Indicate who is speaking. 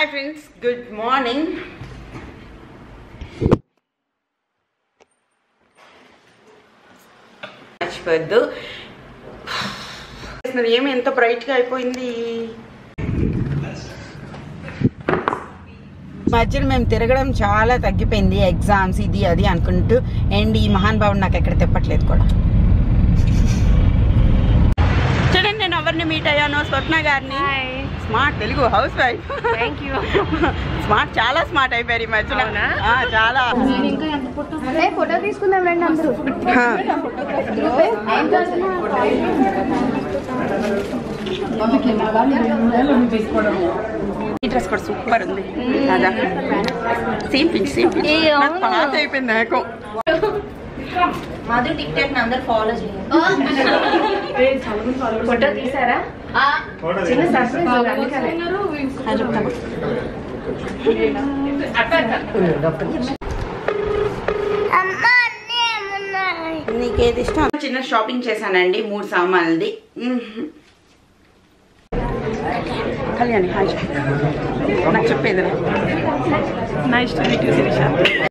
Speaker 1: Hi friends good morning మర్చిపోద్దు అసలు ఏమి ఎంత బ్రైట్గా అయిపోయింది మధ్యలో మేము తిరగడం చాలా తగ్గిపోయింది ఎగ్జామ్స్ ఇది అది అనుకుంటూ అండ్ ఈ మహాన్ బాబు నాకు ఎక్కడ తిప్పట్లేదు కూడా చూడండి నేను ఎవరిని మీట్ అయ్యాను స్వప్న గారిని smart Telugu house wife
Speaker 2: thank you
Speaker 1: smart చాలా స్మార్ట్ అయిపోయారు ఈ మధ్యన
Speaker 2: అవునా?
Speaker 1: ఆ, చాలా
Speaker 2: అదే ఫోటో తీసుకుందాం రండి అందరూ
Speaker 1: హా. ఈ డ్రెస్ కూడా సూపర్ ఉంది కదా సేమ్ పించ్ సేమ్ పించ్
Speaker 2: ఏ,
Speaker 1: నాకు
Speaker 2: అవును.
Speaker 1: పాత అయిపోయింది నాకు
Speaker 2: మాధు టిక్ టాక్ అందరు ఫాలో చేయండి ఫోటో తీసారా చిన్న సర్ప్రైజ్ అందుకనే
Speaker 1: అది చెప్తాను నీకేది ఇష్టం చిన్న షాపింగ్ చేశానండి మూడు సామాన్లది మ్మ్. కళ్యాణి హాయ్ చెప్పు. నాకు చెప్పేది
Speaker 3: Nice to meet you, Sirisha.